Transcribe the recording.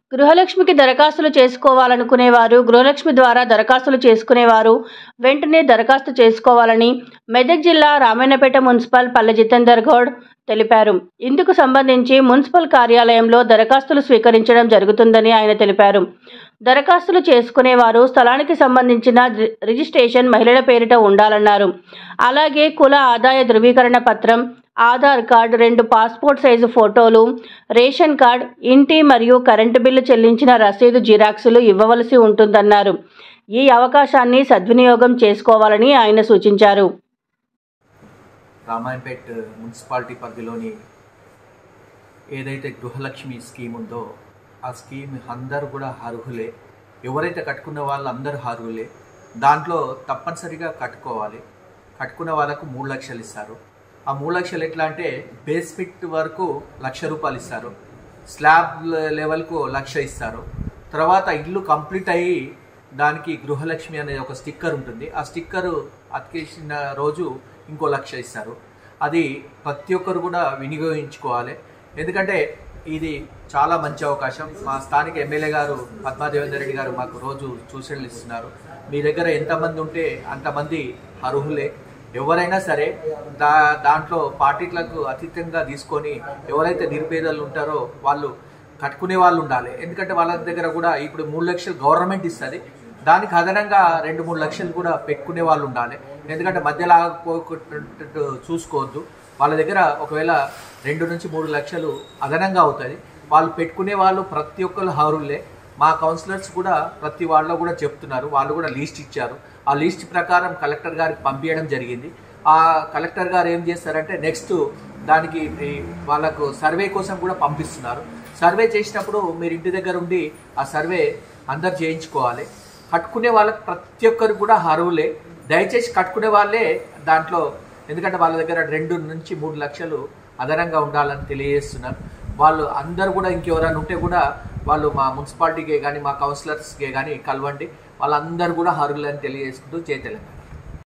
గృహలక్ష్మికి దరఖాస్తులు చేసుకోవాలనుకునేవారు గృహలక్ష్మి ద్వారా దరఖాస్తులు చేసుకునేవారు వెంటనే దరఖాస్తు చేసుకోవాలని మెదక్ జిల్లా రామాయణపేట మున్సిపల్ పల్లె జితేందర్ గౌడ్ తెలిపారు ఇందుకు సంబంధించి మున్సిపల్ కార్యాలయంలో దరఖాస్తులు స్వీకరించడం జరుగుతుందని ఆయన తెలిపారు దరఖాస్తులు చేసుకునేవారు స్థలానికి సంబంధించిన రి- రిజిస్ట్రేషన్ మహిళల పేరిట ఉండాలన్నారు అలాగే కుల ఆదాయ ధృవీకరణ పత్రం ఆధార్ కార్డ్ రెండు పాస్పోర్ట్ సైజు ఫోటోలు రేషన్ కార్డ్ ఇంటి మరియు కరెంటు బిల్లు చెల్లించిన రసీదు జిరాక్సులు ఇవ్వవలసి ఉంటుందన్నారు ఈ అవకాశాన్ని సద్వినియోగం చేసుకోవాలని ఆయన సూచించారు రామాయంపేట్ మున్సిపాలిటీ పరిధిలోని ఏదైతే గృహలక్ష్మి స్కీమ్ ఉందో ఆ స్కీమ్ అందరూ కూడా అర్హులే ఎవరైతే కట్టుకున్న వాళ్ళు అందరూ అర్హులే దాంట్లో తప్పనిసరిగా కట్టుకోవాలి కట్టుకున్న వాళ్ళకు మూడు లక్షలు ఇస్తారు ఆ మూడు లక్షలు ఎట్లా అంటే బేస్ ఫిట్ వరకు లక్ష రూపాయలు ఇస్తారు స్లాబ్ లెవెల్కు లక్ష ఇస్తారు తర్వాత ఇల్లు కంప్లీట్ అయ్యి దానికి గృహలక్ష్మి అనే ఒక స్టిక్కర్ ఉంటుంది ఆ స్టిక్కర్ అతికేసిన రోజు ఇంకో లక్ష ఇస్తారు అది ప్రతి ఒక్కరు కూడా వినియోగించుకోవాలి ఎందుకంటే ఇది చాలా మంచి అవకాశం మా స్థానిక ఎమ్మెల్యే గారు పద్మాదేవేందర్ రెడ్డి గారు మాకు రోజు సూచనలు ఇస్తున్నారు మీ దగ్గర ఎంతమంది ఉంటే అంతమంది అర్హులే ఎవరైనా సరే దా దాంట్లో పార్టీలకు అతీతంగా తీసుకొని ఎవరైతే నిరుపేదలు ఉంటారో వాళ్ళు కట్టుకునే వాళ్ళు ఉండాలి ఎందుకంటే వాళ్ళ దగ్గర కూడా ఇప్పుడు మూడు లక్షలు గవర్నమెంట్ ఇస్తుంది దానికి అదనంగా రెండు మూడు లక్షలు కూడా పెట్టుకునే వాళ్ళు ఉండాలి ఎందుకంటే మధ్యలో ఆగిపోకుండా చూసుకోవద్దు వాళ్ళ దగ్గర ఒకవేళ రెండు నుంచి మూడు లక్షలు అదనంగా అవుతుంది వాళ్ళు పెట్టుకునే వాళ్ళు ప్రతి ఒక్కరు అర్హులే మా కౌన్సిలర్స్ కూడా ప్రతి వాళ్ళలో కూడా చెప్తున్నారు వాళ్ళు కూడా లిస్ట్ ఇచ్చారు ఆ లిస్ట్ ప్రకారం కలెక్టర్ గారికి పంపించడం జరిగింది ఆ కలెక్టర్ గారు ఏం చేస్తారంటే నెక్స్ట్ దానికి ఈ వాళ్ళకు సర్వే కోసం కూడా పంపిస్తున్నారు సర్వే చేసినప్పుడు మీరు ఇంటి దగ్గర ఉండి ఆ సర్వే అందరు చేయించుకోవాలి కట్టుకునే వాళ్ళకి ప్రతి ఒక్కరు కూడా అర్హులే దయచేసి కట్టుకునే వాళ్ళే దాంట్లో ఎందుకంటే వాళ్ళ దగ్గర రెండు నుంచి మూడు లక్షలు అదనంగా ఉండాలని తెలియజేస్తున్నారు వాళ్ళు అందరూ కూడా ఇంకెవరైనా ఉంటే కూడా వాళ్ళు మా మున్సిపాలిటీకే కానీ మా కౌన్సిలర్స్కే కానీ కలవండి వాళ్ళందరూ కూడా అర్హులని తెలియజేసుకుంటూ జై తెలంగాణ